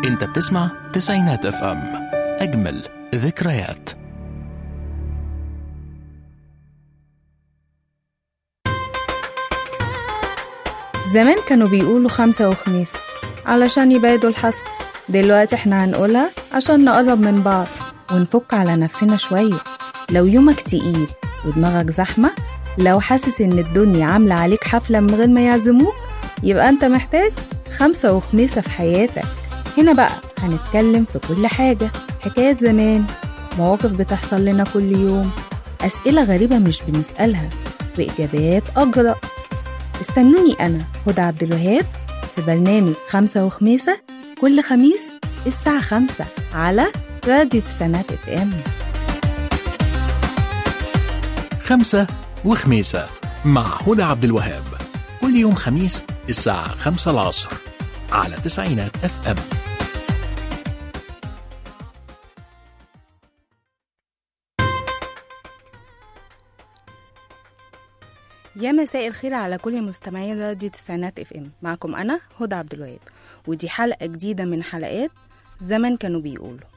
انت بتسمع تسعينات اف ام اجمل ذكريات زمان كانوا بيقولوا خمسة وخميس علشان يبعدوا الحسد دلوقتي احنا هنقولها عشان نقرب من بعض ونفك على نفسنا شوية لو يومك تقيل ودماغك زحمة لو حاسس ان الدنيا عاملة عليك حفلة من غير ما يعزموك يبقى انت محتاج خمسة وخميسة في حياتك هنا بقى هنتكلم في كل حاجة حكايات زمان مواقف بتحصل لنا كل يوم أسئلة غريبة مش بنسألها وإجابات أجرأ استنوني أنا هدى عبد الوهاب في برنامج خمسة وخميسة كل خميس الساعة خمسة على راديو تسعينات اف ام خمسة وخميسة مع هدى عبد الوهاب كل يوم خميس الساعة خمسة العصر على تسعينات اف ام يا مساء الخير على كل مستمعين راديو تسعينات اف ام معكم انا هدى عبد الوهاب ودي حلقه جديده من حلقات زمان كانوا بيقولوا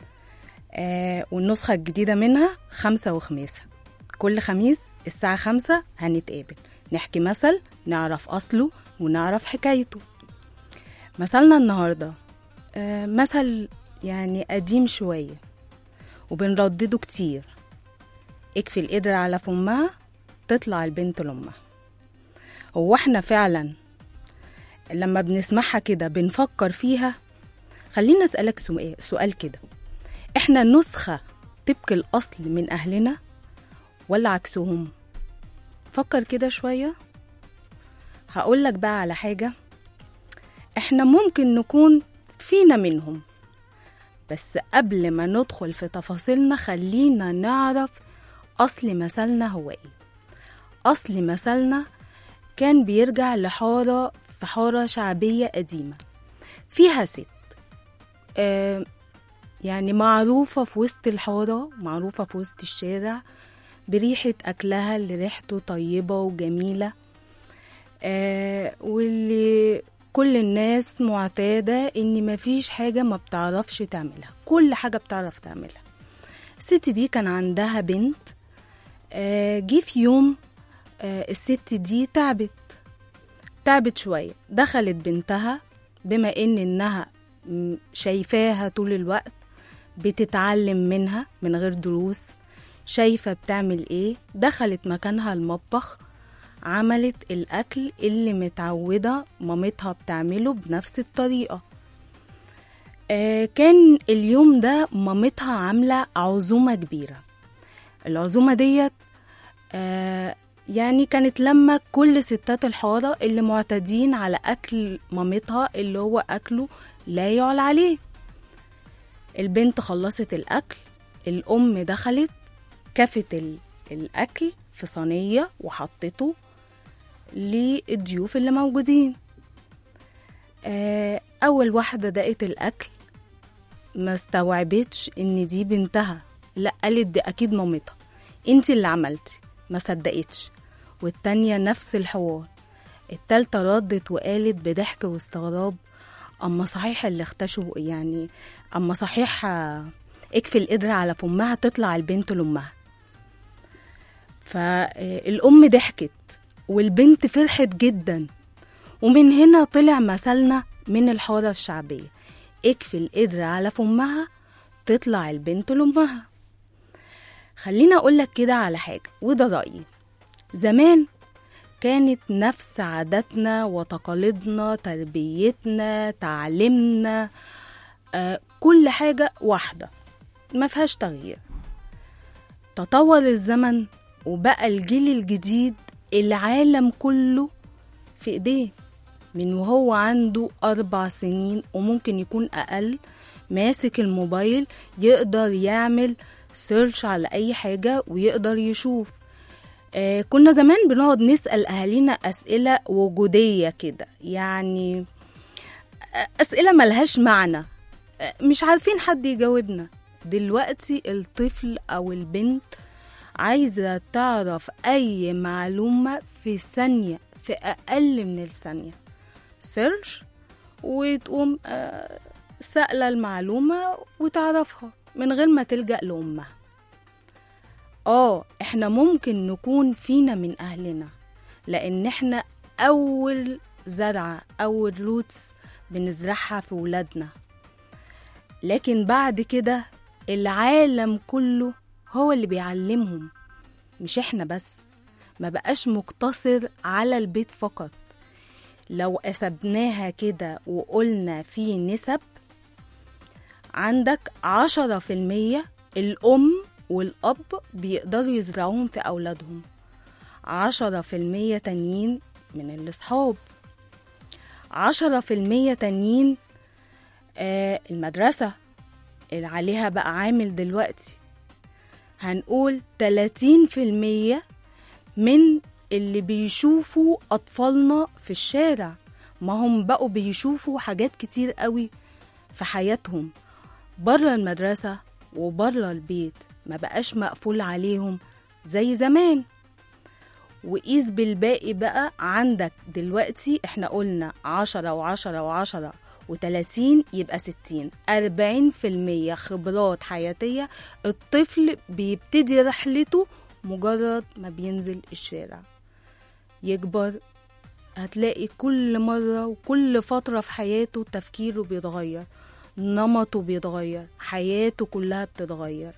آه والنسخه الجديده منها خمسة وخميسة كل خميس الساعه خمسة هنتقابل نحكي مثل نعرف اصله ونعرف حكايته مثلنا النهارده آه مثل يعني قديم شويه وبنردده كتير اكفي القدر على فمها تطلع البنت لأمها هو احنا فعلا لما بنسمعها كده بنفكر فيها خلينا أسألك سؤال, سؤال كده احنا نسخة طبق الأصل من أهلنا ولا عكسهم فكر كده شوية هقولك بقى على حاجة احنا ممكن نكون فينا منهم بس قبل ما ندخل في تفاصيلنا خلينا نعرف أصل مثلنا هو إيه أصل مثلنا كان بيرجع لحارة في حارة شعبية قديمة فيها ست آه يعني معروفة في وسط الحارة معروفة في وسط الشارع بريحة أكلها اللي ريحته طيبة وجميلة آه واللي كل الناس معتادة إن مفيش حاجة ما بتعرفش تعملها كل حاجة بتعرف تعملها الست دي كان عندها بنت آه جه في يوم آه الست دي تعبت تعبت شوية دخلت بنتها بما ان انها شايفاها طول الوقت بتتعلم منها من غير دروس شايفة بتعمل ايه دخلت مكانها المطبخ عملت الأكل اللي متعودة مامتها بتعمله بنفس الطريقة آه كان اليوم ده مامتها عاملة عزومة كبيرة العزومة ديت آه يعني كانت لما كل ستات الحارة اللي معتادين على أكل مامتها اللي هو أكله لا يعلى عليه البنت خلصت الأكل الأم دخلت كفت الأكل في صينية وحطته للضيوف اللي موجودين آه أول واحدة دقت الأكل ما استوعبتش إن دي بنتها لا قالت دي أكيد مامتها انت اللي عملتي ما صدقتش والتانية نفس الحوار التالتة ردت وقالت بضحك واستغراب أما صحيح اللي اختشوا يعني أما صحيح اكفي القدرة على فمها تطلع البنت لأمها فالأم ضحكت والبنت فرحت جدا ومن هنا طلع مثلنا من الحارة الشعبية اكفي القدرة على فمها تطلع البنت لأمها خلينا أقولك كده على حاجة وده رأيي زمان كانت نفس عاداتنا وتقاليدنا تربيتنا تعليمنا آه كل حاجة واحدة ما فيهاش تغيير تطور الزمن وبقى الجيل الجديد العالم كله في ايديه من وهو عنده أربع سنين وممكن يكون أقل ماسك الموبايل يقدر يعمل سيرش على أي حاجة ويقدر يشوف آه كنا زمان بنقعد نسأل أهالينا أسئلة وجودية كده يعني أسئلة ملهاش معنى آه مش عارفين حد يجاوبنا دلوقتي الطفل أو البنت عايزة تعرف أي معلومة في ثانية في أقل من الثانية سيرش وتقوم آه سألة المعلومة وتعرفها من غير ما تلجأ لأمها اه احنا ممكن نكون فينا من أهلنا لأن احنا أول زرعة أول روتس بنزرعها في ولادنا لكن بعد كده العالم كله هو اللي بيعلمهم مش احنا بس ما بقاش مقتصر على البيت فقط لو قسبناها كده وقلنا في نسب عندك عشرة في المية الأم والأب بيقدروا يزرعوهم في أولادهم عشرة في المية تانيين من الأصحاب عشرة في المية تانيين آه المدرسة اللي عليها بقى عامل دلوقتي هنقول تلاتين في المية من اللي بيشوفوا أطفالنا في الشارع ما هم بقوا بيشوفوا حاجات كتير قوي في حياتهم بره المدرسة وبره البيت ما بقاش مقفول عليهم زي زمان وقيس بالباقي بقى عندك دلوقتي احنا قلنا عشرة وعشرة وعشرة وتلاتين يبقى ستين أربعين في المية خبرات حياتية الطفل بيبتدي رحلته مجرد ما بينزل الشارع يكبر هتلاقي كل مرة وكل فترة في حياته تفكيره بيتغير نمطه بيتغير حياته كلها بتتغير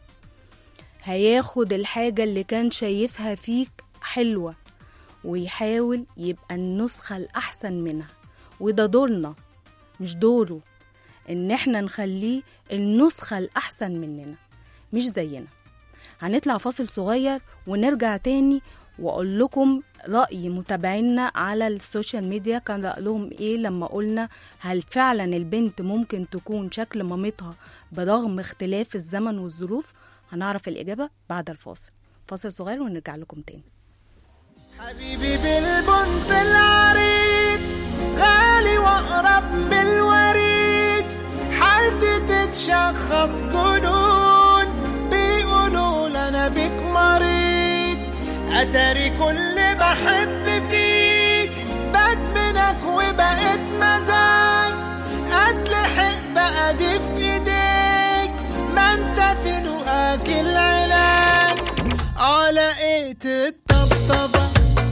هياخد الحاجة اللي كان شايفها فيك حلوة ويحاول يبقى النسخة الأحسن منها وده دورنا مش دوره إن احنا نخليه النسخة الأحسن مننا مش زينا هنطلع فاصل صغير ونرجع تاني واقول لكم رأي متابعينا على السوشيال ميديا كان رأيهم ايه لما قلنا هل فعلا البنت ممكن تكون شكل مامتها برغم اختلاف الزمن والظروف هنعرف الإجابة بعد الفاصل فاصل صغير ونرجع لكم تاني حبيبي بالبنت العريض غالي واقرب من الوريد حالتي تتشخص جنون بيقولوا لنا بيك مريض اتاري كل بحب فيك بدمنك وبقيت مزاج اتلحق بقى دي في ايديك ما انت في لقاك العلاج اه لقيت الطبطبة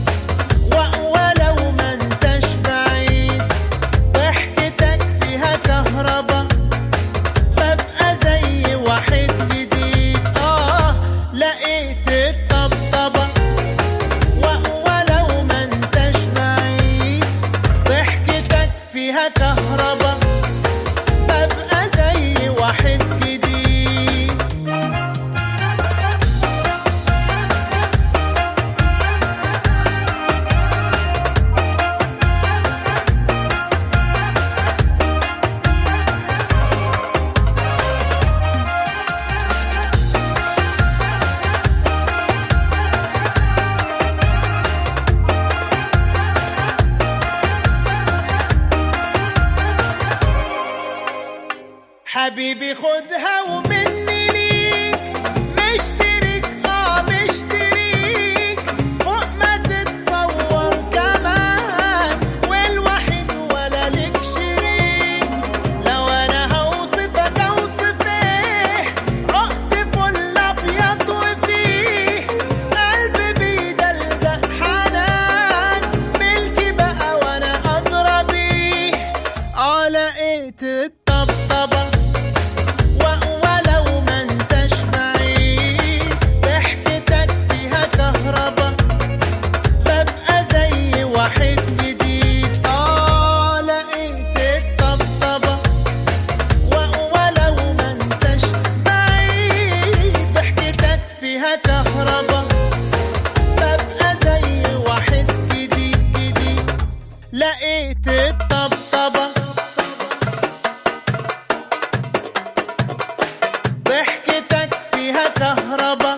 و- ولو ما انتش بعيد ضحكتك فيها كهربا ببقى زي واحد جديد اه لقيت الطبطبة و- ولو ما انتش بعيد ضحكتك فيها كهربا ببقى زي واحد جديد حبيبي خدها ومني ليك مشترك اه مشتريك فوق ما تتصور كمان والوحيد ولا لك شريك لو انا هوصفك اوصف ايه عقد فل ابيض وفيه قلبي بيدلدق حنان ملكي بقى وانا ادرى بيه اه لقيت الطبطبه و- ولو ما انتش بعيد ضحكتك فيها كهربا ببقى زي واحد جديد اه لقيت الطبطبة و- ولو ما انتش بعيد ضحكتك فيها كهربا ببقى زي واحد جديد جديد لقيت الطبطبة ضحكتك فيها كهربا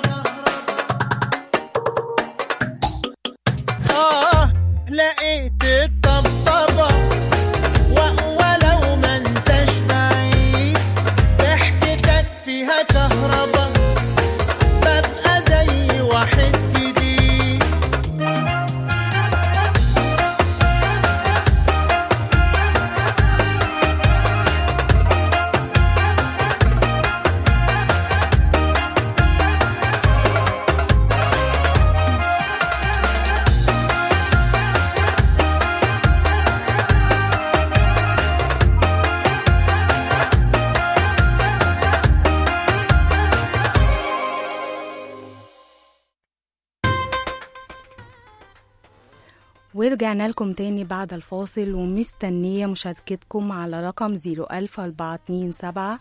آه لقيت الطبطبة و- ولو ما انتش بعيد ضحكتك فيها كهربا ببقى زي واحد جديد ورجعنا لكم تاني بعد الفاصل ومستنية مشاركتكم على رقم 00427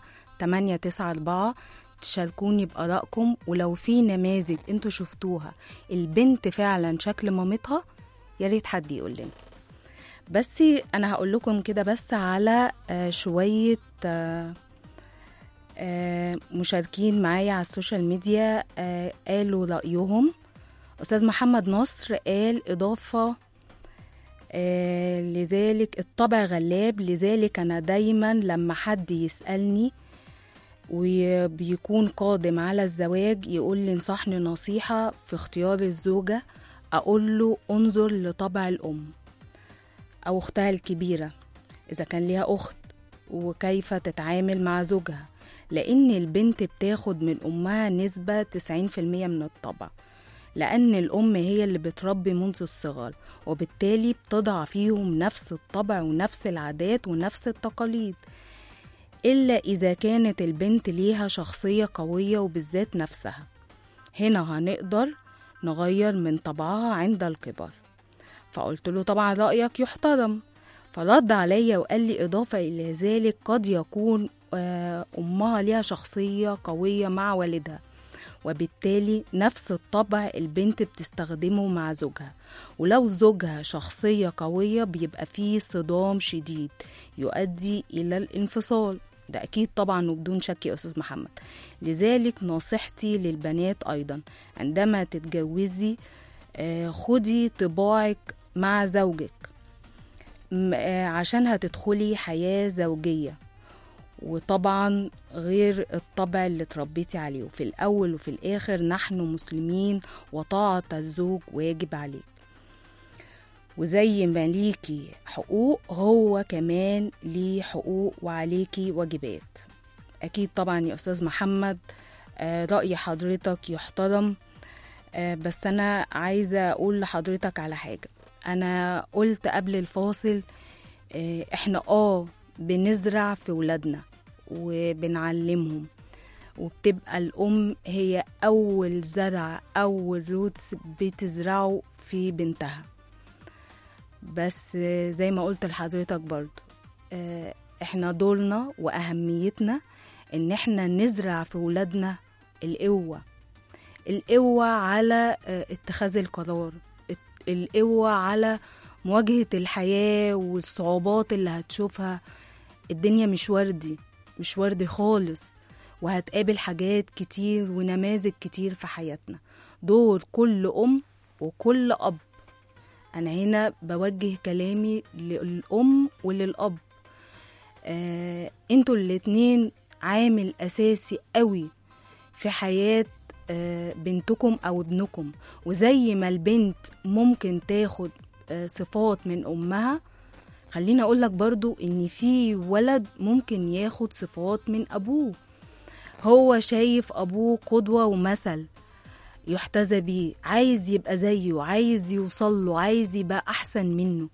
894 تشاركوني بآرائكم ولو في نماذج انتوا شفتوها البنت فعلا شكل مامتها يا ريت حد يقول لنا بس انا هقول لكم كده بس على آه، شوية آه، آه، مشاركين معايا على السوشيال ميديا آه، قالوا رأيهم أستاذ محمد نصر قال إضافة آه، لذلك الطبع غلاب لذلك أنا دايما لما حد يسألني وبيكون قادم على الزواج يقول لي انصحني نصيحة في اختيار الزوجة أقول له انظر لطبع الأم أو أختها الكبيرة إذا كان ليها أخت وكيف تتعامل مع زوجها لأن البنت بتاخد من أمها نسبة 90% من الطبع لأن الأم هي اللي بتربي منذ الصغر وبالتالي بتضع فيهم نفس الطبع ونفس العادات ونفس التقاليد إلا إذا كانت البنت ليها شخصية قوية وبالذات نفسها هنا هنقدر نغير من طبعها عند الكبر فقلت له طبعا رأيك يحترم فرد عليا وقال لي إضافة إلى ذلك قد يكون آه، أمها ليها شخصية قوية مع والدها وبالتالي نفس الطبع البنت بتستخدمه مع زوجها ولو زوجها شخصية قوية بيبقى فيه صدام شديد يؤدي إلى الانفصال ده أكيد طبعا وبدون شك يا أستاذ محمد لذلك نصيحتي للبنات أيضا عندما تتجوزي آه، خدي طباعك مع زوجك م- آه، عشان هتدخلي حياة زوجية وطبعا غير الطبع اللي تربيتي عليه وفي الأول وفي الآخر نحن مسلمين وطاعة الزوج واجب عليك وزي ما ليكي حقوق هو كمان ليه حقوق وعليكي واجبات أكيد طبعا يا أستاذ محمد آه، رأي حضرتك يحترم آه، بس أنا عايزة أقول لحضرتك على حاجة أنا قلت قبل الفاصل آه، إحنا آه بنزرع في ولادنا وبنعلمهم وبتبقى الأم هي أول زرع أول روتس بتزرعه في بنتها بس آه، زي ما قلت لحضرتك برضو آه، احنا دورنا وأهميتنا إن احنا نزرع في ولادنا القوة القوة على آه، اتخاذ القرار الت- القوة على مواجهة الحياة والصعوبات اللي هتشوفها الدنيا مش وردي مش وردي خالص وهتقابل حاجات كتير ونماذج كتير في حياتنا دور كل أم وكل أب أنا هنا بوجه كلامي للأم وللأب آه، انتوا الاتنين عامل أساسي قوي في حياة آه، بنتكم أو ابنكم وزي ما البنت ممكن تاخد آه، صفات من أمها خليني أقولك برضو إن في ولد ممكن ياخد صفات من أبوه هو شايف أبوه قدوة ومثل يحتذى بيه عايز يبقى زيه عايز يوصل له عايز يبقى أحسن منه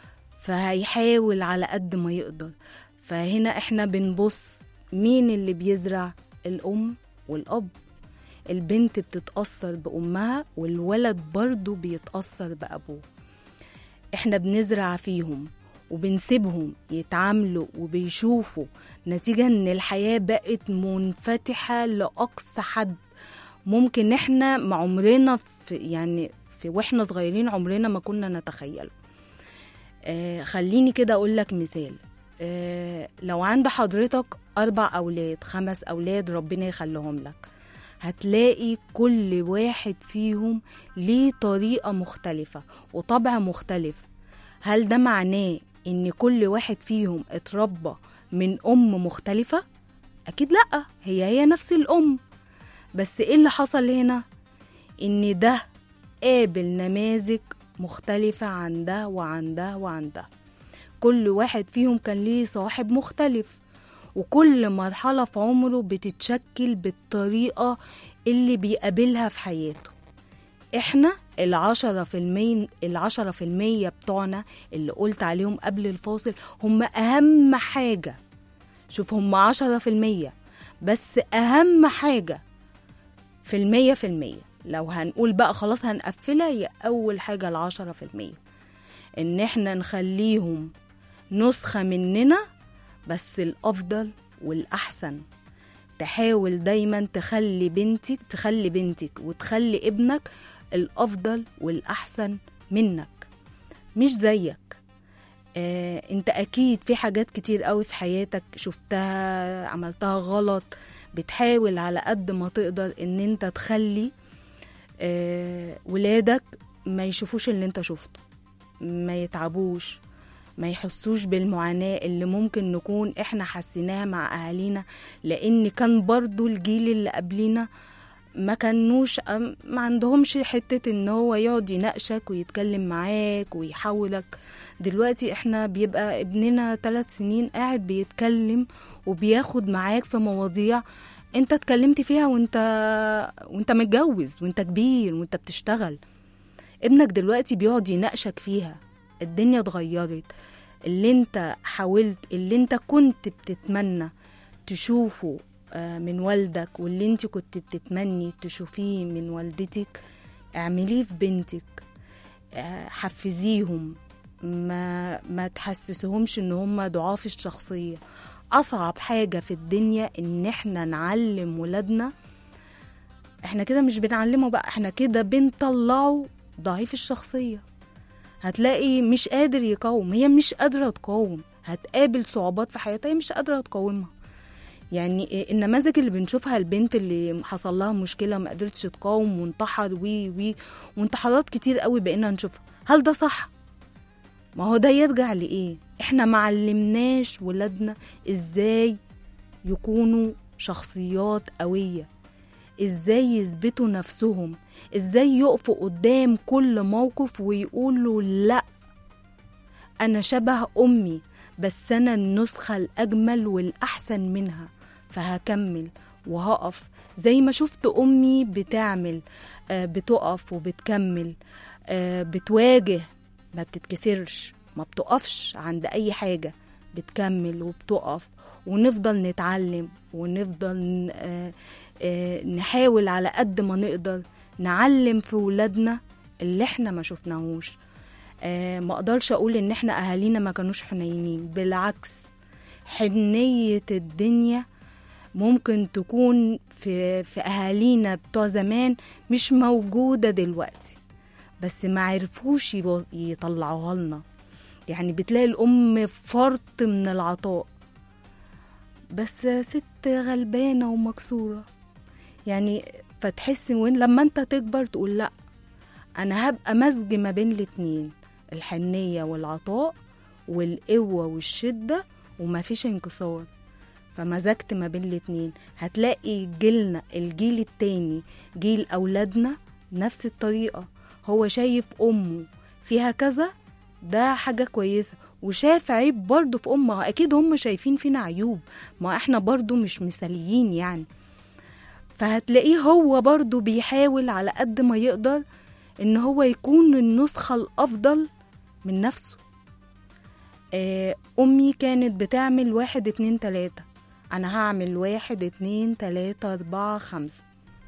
فهيحاول على قد ما يقدر فهنا احنا بنبص مين اللي بيزرع الأم والأب البنت بتتأثر بأمها والولد برضه بيتأثر بأبوه احنا بنزرع فيهم وبنسيبهم يتعاملوا وبيشوفوا نتيجة ان الحياة بقت منفتحة لأقصى حد ممكن احنا مع عمرنا في يعني في واحنا صغيرين عمرنا ما كنا نتخيله آه خليني كده اقول لك مثال آه لو عند حضرتك اربع اولاد خمس اولاد ربنا يخليهم لك هتلاقي كل واحد فيهم ليه طريقة مختلفة وطبع مختلف هل ده معناه ان كل واحد فيهم اتربى من ام مختلفة؟ اكيد لأ هي هي نفس الام بس ايه اللي حصل هنا؟ ان ده قابل نماذج مختلفة عن ده وعن ده وعن ده كل واحد فيهم كان ليه صاحب مختلف وكل مرحلة في عمره بتتشكل بالطريقة اللي بيقابلها في حياته احنا العشرة في المية العشرة في المية بتوعنا اللي قلت عليهم قبل الفاصل هم أهم حاجة شوف هم عشرة في المية بس أهم حاجة في المية في المية لو هنقول بقى خلاص هنقفلها هي أول حاجة العشرة في المية ان احنا نخليهم نسخة مننا بس الافضل والاحسن تحاول دايما تخلي بنتك تخلي بنتك وتخلي ابنك الافضل والاحسن منك مش زيك آه، انت اكيد في حاجات كتير قوي في حياتك شفتها عملتها غلط بتحاول على قد ما تقدر ان انت تخلي آه، ولادك ما يشوفوش اللي انت شفته ما يتعبوش ما يحسوش بالمعاناة اللي ممكن نكون احنا حسيناها مع اهالينا لان كان برضو الجيل اللي قبلنا ما كانوش أم- ما عندهمش حتة ان هو يقعد يناقشك ويتكلم معاك ويحاولك دلوقتي احنا بيبقى ابننا ثلاث سنين قاعد بيتكلم وبياخد معاك في مواضيع انت اتكلمت فيها وانت وانت متجوز وانت كبير وانت بتشتغل ابنك دلوقتي بيقعد يناقشك فيها الدنيا اتغيرت اللي انت حاولت اللي انت كنت بتتمنى تشوفه آه، من والدك واللي انت كنت بتتمني تشوفيه من والدتك اعمليه في بنتك آه، حفزيهم ما ما تحسسهمش ان هم ضعاف الشخصيه اصعب حاجه في الدنيا ان احنا نعلم ولادنا احنا كده مش بنعلمه بقى احنا كده بنطلعه ضعيف الشخصيه هتلاقي مش قادر يقاوم هي مش قادره تقاوم هتقابل صعوبات في حياتها هي مش قادره تقاومها يعني النماذج اللي بنشوفها البنت اللي حصل لها مشكله ما قدرتش تقاوم وانتحر وي وي وانتحارات كتير قوي بقينا نشوفها هل ده صح ما هو ده يرجع لايه احنا معلمناش ولادنا ازاي يكونوا شخصيات قويه ازاي يثبتوا نفسهم ازاي يقفوا قدام كل موقف ويقولوا لا انا شبه امي بس انا النسخه الاجمل والاحسن منها فهكمل وهقف زي ما شفت امي بتعمل آه، بتقف وبتكمل آه، بتواجه ما بتتكسرش ما بتقفش عند اي حاجه بتكمل وبتقف ونفضل نتعلم ونفضل آه، آه، نحاول على قد ما نقدر نعلم في ولادنا اللي احنا ما شفناهوش آه، ما اقدرش اقول ان احنا اهالينا ما كانوش حنينين بالعكس حنية الدنيا ممكن تكون في في اهالينا بتوع زمان مش موجودة دلوقتي بس ما عرفوش يبو- يطلعوها لنا يعني بتلاقي الام فرط من العطاء بس ست غلبانة ومكسورة يعني فتحس وين لما انت تكبر تقول لا انا هبقى مزج ما بين الاتنين الحنية والعطاء والقوة والشدة ومفيش انكسار فمزجت ما بين الاتنين هتلاقي جيلنا الجيل التاني جيل أولادنا نفس الطريقة هو شايف أمه فيها كذا ده حاجة كويسة وشاف عيب برضه في أمه أكيد هم شايفين فينا عيوب ما احنا برضه مش مثاليين يعني فهتلاقيه هو برضه بيحاول على قد ما يقدر ان هو يكون النسخة الأفضل من نفسه آه، أمي كانت بتعمل واحد اتنين تلاتة أنا هعمل واحد اتنين تلاتة أربعة خمسة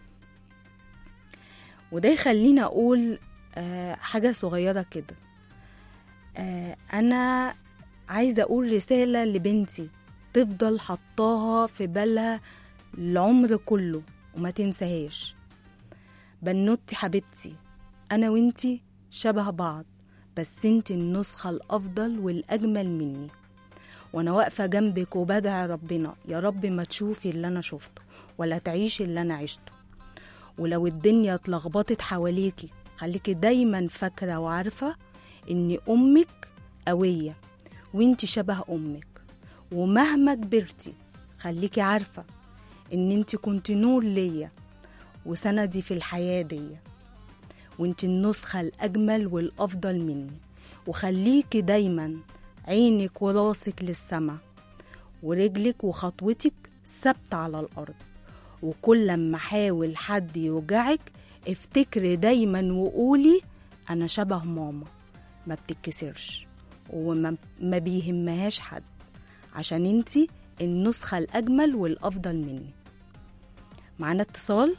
وده يخليني أقول آه، حاجة صغيرة كده آه، أنا عايزة أقول رسالة لبنتي تفضل حطاها في بالها العمر كله وما تنساهاش بنوتي حبيبتي أنا وإنتي شبه بعض بس انتي النسخة الأفضل والأجمل مني وأنا واقفة جنبك وبدعي ربنا يا رب ما تشوفي اللي أنا شفته ولا تعيشي اللي أنا عشته ولو الدنيا اتلخبطت حواليكي خليكي دايما فاكرة وعارفة إن أمك قوية وإنتي شبه أمك ومهما كبرتي خليكي عارفة إن إنتي كنت نور ليا وسندي في الحياة دي وانت النسخة الأجمل والأفضل مني وخليكي دايما عينك وراسك للسما ورجلك وخطوتك ثابتة على الأرض وكل لما حاول حد يوجعك افتكري دايما وقولي أنا شبه ماما ما بتتكسرش وما ما بيهمهاش حد عشان انتي النسخة الأجمل والأفضل مني معانا اتصال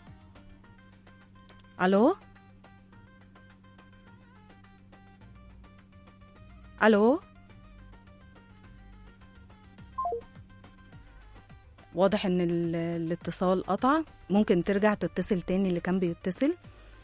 ألو الو واضح ان ال- الاتصال قطع ممكن ترجع تتصل تاني اللي كان بيتصل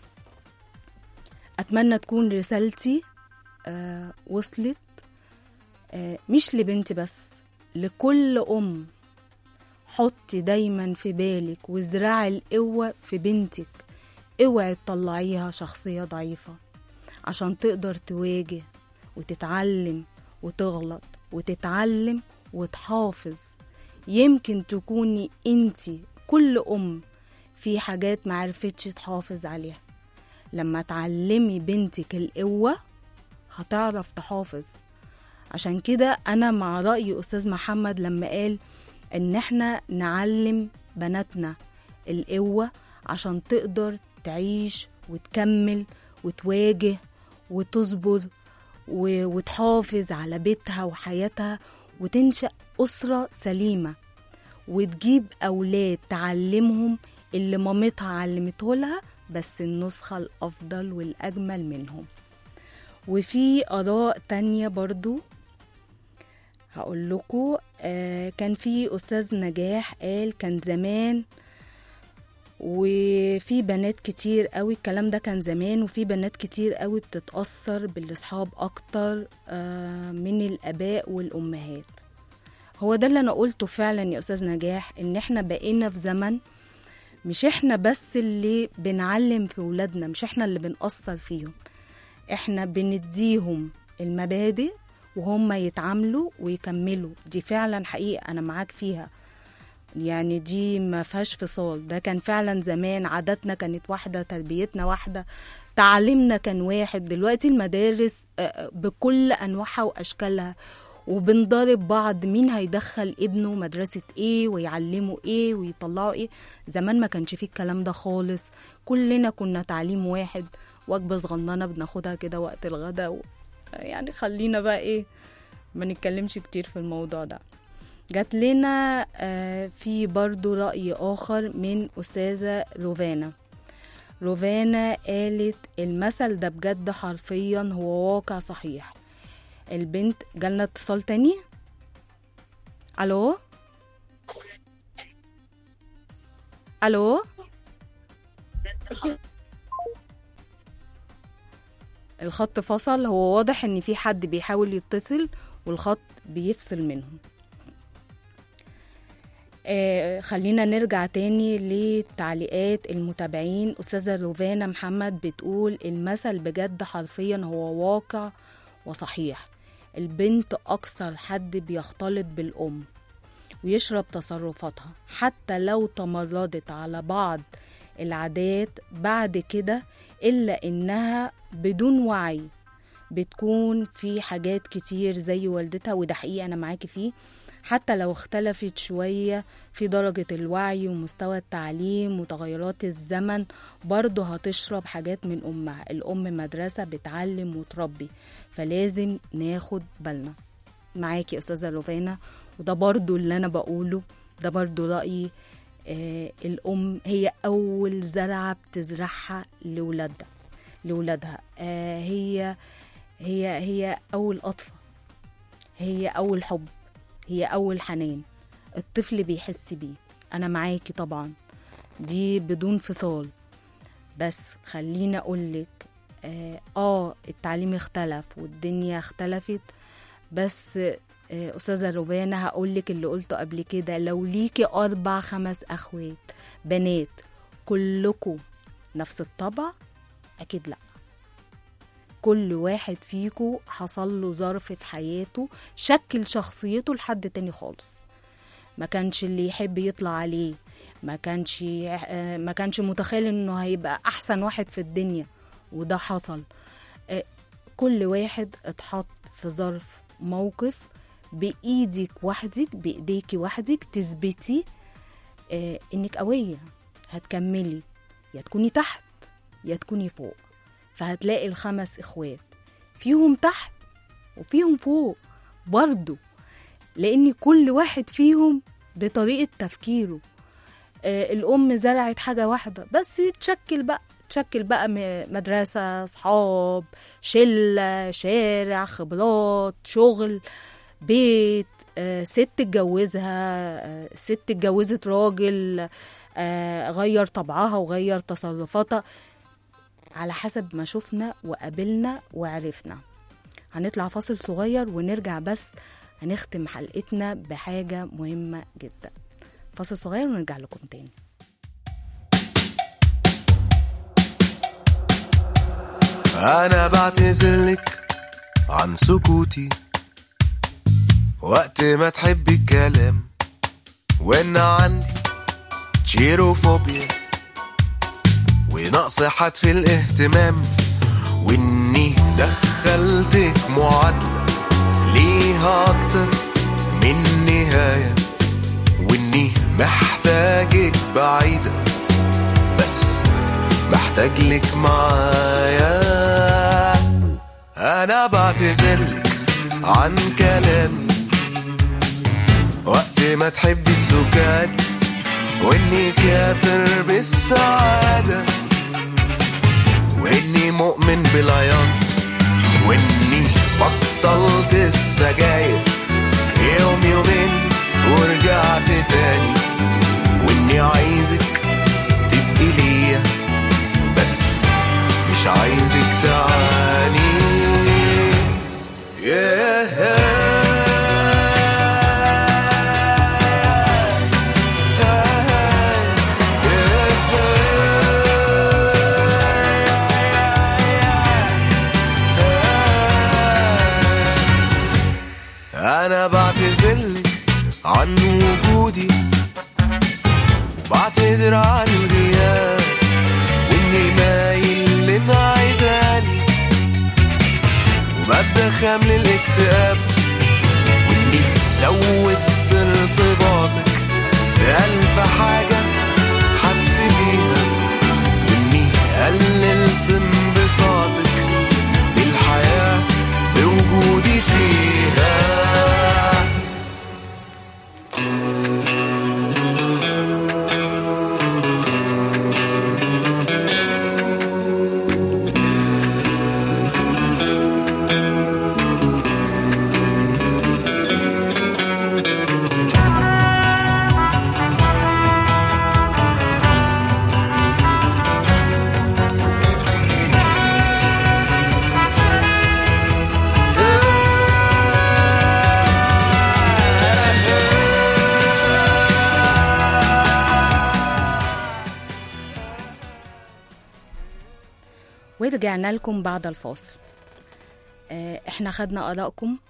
اتمنى تكون رسالتي آه وصلت آه مش لبنتي بس لكل ام حطي دايما في بالك وازرعي القوة في بنتك اوعي تطلعيها شخصية ضعيفة عشان تقدر تواجه وتتعلم وتغلط وتتعلم وتحافظ يمكن تكوني انتي كل ام في حاجات معرفتش تحافظ عليها لما تعلمي بنتك القوة هتعرف تحافظ عشان كده انا مع رأي استاذ محمد لما قال ان احنا نعلم بناتنا القوة عشان تقدر تعيش وتكمل وتواجه وتصبر و- وتحافظ على بيتها وحياتها وتنشأ أسرة سليمة وتجيب أولاد تعلمهم اللي مامتها علمته لها بس النسخة الأفضل والأجمل منهم وفي آراء تانية برضو هقول لكم آه كان في أستاذ نجاح قال كان زمان وفي بنات كتير قوي الكلام ده كان زمان وفي بنات كتير قوي بتتأثر بالأصحاب أكتر آه من الآباء والأمهات هو ده اللي أنا قلته فعلا يا أستاذ نجاح إن إحنا بقينا في زمن مش إحنا بس اللي بنعلم في ولادنا مش إحنا اللي بنأثر فيهم إحنا بنديهم المبادئ وهم يتعاملوا ويكملوا دي فعلا حقيقة أنا معاك فيها يعني دي ما فيهاش فصال ده كان فعلا زمان عاداتنا كانت واحدة تربيتنا واحدة تعليمنا كان واحد دلوقتي المدارس آه، بكل أنواعها وأشكالها وبنضرب بعض مين هيدخل ابنه مدرسة ايه ويعلمه ايه ويطلعه ايه زمان ما كانش فيه الكلام ده خالص كلنا كنا تعليم واحد وجبة صغننة بناخدها كده وقت الغدا و... يعني خلينا بقى ايه ما نتكلمش كتير في الموضوع ده جات لنا آه، في برضو رأي آخر من أستاذة روفانا روفانا قالت المثل ده بجد حرفيا هو واقع صحيح البنت جالنا اتصال تاني الو الو الخط فصل هو واضح ان في حد بيحاول يتصل والخط بيفصل منهم آه خلينا نرجع تاني لتعليقات المتابعين أستاذة روفانا محمد بتقول المثل بجد حرفيا هو واقع وصحيح البنت أكثر حد بيختلط بالأم ويشرب تصرفاتها حتى لو تمردت على بعض العادات بعد كده إلا إنها بدون وعي بتكون في حاجات كتير زي والدتها وده حقيقي أنا معاكي فيه حتى لو اختلفت شوية في درجة الوعي ومستوى التعليم وتغيرات الزمن برضه هتشرب حاجات من أمها الأم مدرسة بتعلم وتربي فلازم ناخد بالنا معاكي يا أستاذة لوفانا وده برضه اللي أنا بقوله ده برضه رأيي آه الأم هي أول زرعة بتزرعها لولادها لولادها آه هي هي هي أول قطفة هي أول حب هي أول حنان الطفل بيحس بيه أنا معاكي طبعا دي بدون فصال بس خليني أقولك آه, آه التعليم اختلف والدنيا اختلفت بس آه أستاذة روبانا هقولك اللي قلته قبل كده لو ليكي أربع خمس أخوات بنات كلكم نفس الطبع أكيد لأ كل واحد فيكو حصل له ظرف في حياته شكل شخصيته لحد تاني خالص ما كانش اللي يحب يطلع عليه ما كانش ما كانش متخيل انه هيبقى احسن واحد في الدنيا وده حصل كل واحد اتحط في ظرف موقف بايدك وحدك بايديكي وحدك تثبتي انك قويه هتكملي يا تكوني تحت يا تكوني فوق فهتلاقي الخمس اخوات فيهم تحت وفيهم فوق برضو لان كل واحد فيهم بطريقه تفكيره آه الام زرعت حاجه واحده بس تشكل بقى بتشكل بقى م- مدرسة صحاب شلة شارع خبرات شغل بيت آه، ست اتجوزها آه، ست اتجوزت راجل آه، غير طبعها وغير تصرفاتها على حسب ما شفنا وقابلنا وعرفنا هنطلع فاصل صغير ونرجع بس هنختم حلقتنا بحاجة مهمة جدا فاصل صغير ونرجع لكم تاني أنا بعتذرلك عن سكوتي وقت ما تحبي الكلام وإن عندي تشيروفوبيا ونقص حد في الاهتمام وإني دخلتك معادلة ليها أكتر من نهاية وإني محتاجك بعيدة بس محتاج لك معايا انا بعتذرلك عن كلامي وقت ما تحبي السكات واني كافر بالسعادة واني مؤمن بالعياط واني بطلت السجاير يوم يومين ورجعت تاني واني عايزك تبقي ليا بس مش عايزك تعاني انا بعتذرلك عن وجودي وبعتذر عن الغياب واني مايل لنا عايزاني ومادة خام للاكتئاب واني زودت ارتباطك بألف حاجة هتسيبيها واني قللت انبساطك بالحياة بوجودي فيها ورجعنا لكم بعد الفاصل آه، احنا خدنا آرائكم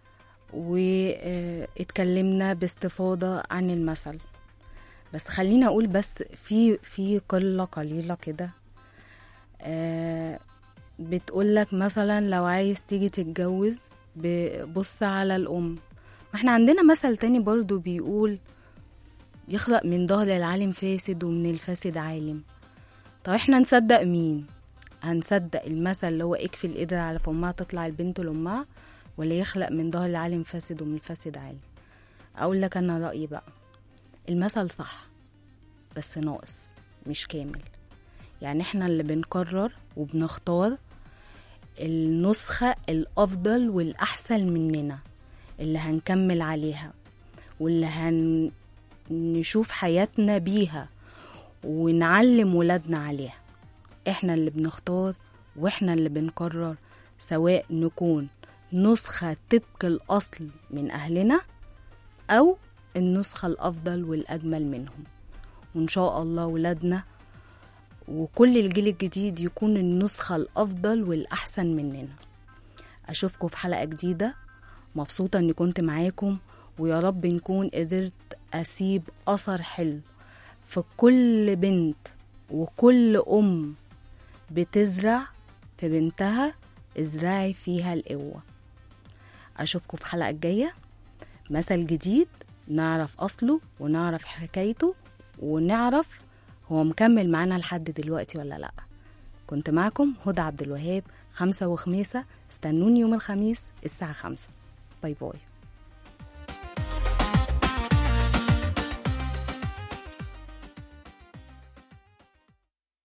واتكلمنا باستفاضة عن المثل بس خلينا أقول بس في في قلة قليلة كده آه، بتقولك مثلا لو عايز تيجي تتجوز ب- بص على الأم ما احنا عندنا مثل تاني برضو بيقول يخلق من ظهر العالم فاسد ومن الفاسد عالم طب احنا نصدق مين هنصدق المثل اللي هو اكفي القدر على فمها تطلع البنت لأمها ولا يخلق من ظهر العالم فاسد ومن الفاسد عالم أقول لك أنا رأيي بقى المثل صح بس ناقص مش كامل يعني احنا اللي بنقرر وبنختار النسخة الأفضل والأحسن مننا اللي هنكمل عليها واللي هنشوف حياتنا بيها ونعلم ولادنا عليها احنا اللي بنختار واحنا اللي بنقرر سواء نكون نسخة طبق الأصل من أهلنا أو النسخة الأفضل والأجمل منهم وإن شاء الله ولادنا وكل الجيل الجديد يكون النسخة الأفضل والأحسن مننا أشوفكم في حلقة جديدة مبسوطة إني كنت معاكم ويا رب نكون قدرت أسيب أثر حلو في كل بنت وكل أم بتزرع في بنتها ازرعي فيها القوة أشوفكم في حلقة الجاية مثل جديد نعرف أصله ونعرف حكايته ونعرف هو مكمل معانا لحد دلوقتي ولا لأ كنت معكم هدى عبد الوهاب خمسة وخميسة استنوني يوم الخميس الساعة خمسة باي باي